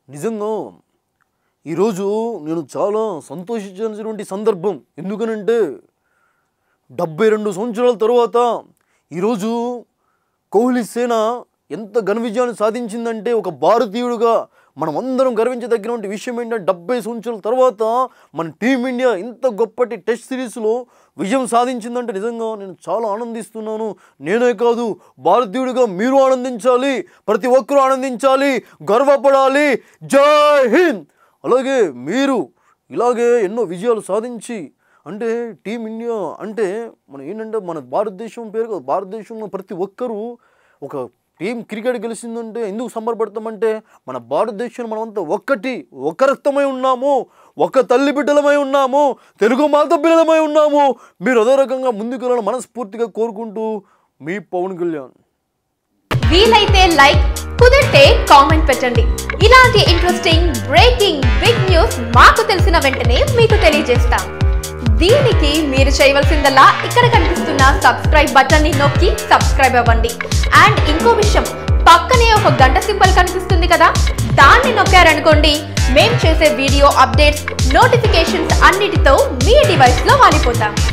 నిజంగా ఈరోజు నేను చాలా సంతోషించినటువంటి సందర్భం ఎందుకనంటే డెబ్బై రెండు సంవత్సరాల తర్వాత ఈరోజు కోహ్లీ సేన ఎంత ఘన విజయాన్ని సాధించిందంటే ఒక భారతీయుడిగా మనం అందరం గర్వించదగినటువంటి విషయం ఏంటంటే డెబ్బై సంవత్సరాల తర్వాత మన టీమిండియా ఇంత గొప్పటి టెస్ట్ సిరీస్లో విజయం సాధించిందంటే నిజంగా నేను చాలా ఆనందిస్తున్నాను నేనే కాదు భారతీయుడిగా మీరు ఆనందించాలి ప్రతి ఒక్కరూ ఆనందించాలి గర్వపడాలి జై హింద్ అలాగే మీరు ఇలాగే ఎన్నో విజయాలు సాధించి అంటే టీమిండియా అంటే మన ఏంటంటే మన భారతదేశం పేరు కాదు భారతదేశంలో ప్రతి ఒక్కరూ ఒక టీం క్రికెట్ గెలిచిందంటే ఎందుకు సంబరపడతామంటే మన భారతదేశంలో మనమంతా ఒక్కటి ఒక రక్తమై ఉన్నాము ఒక తల్లి బిడ్డలమై ఉన్నాము తెలుగు మాత పిల్లలమై ఉన్నాము మీరు అదే రకంగా ముందుకెళ్ళాలని మనస్ఫూర్తిగా కోరుకుంటూ మీ పవన్ కళ్యాణ్ వీలైతే లైక్ కుదిరితే కామెంట్ పెట్టండి ఇలాంటి ఇంట్రెస్టింగ్ బ్రేకింగ్ బిగ్ న్యూస్ మాకు తెలిసిన వెంటనే మీకు తెలియజేస్తాం దీనికి మీరు చేయవలసిందల్లా ఇక్కడ కనిపిస్తున్న సబ్స్క్రైబ్ బటన్ ని నొక్కి సబ్స్క్రైబ్ అవ్వండి అండ్ ఇంకో విషయం పక్కనే ఒక గంట సింబల్ కనిపిస్తుంది కదా దాన్ని నొక్కారనుకోండి మేం చేసే వీడియో అప్డేట్స్ నోటిఫికేషన్స్ అన్నిటితో మీ డివైస్ లో వాలిపోతాం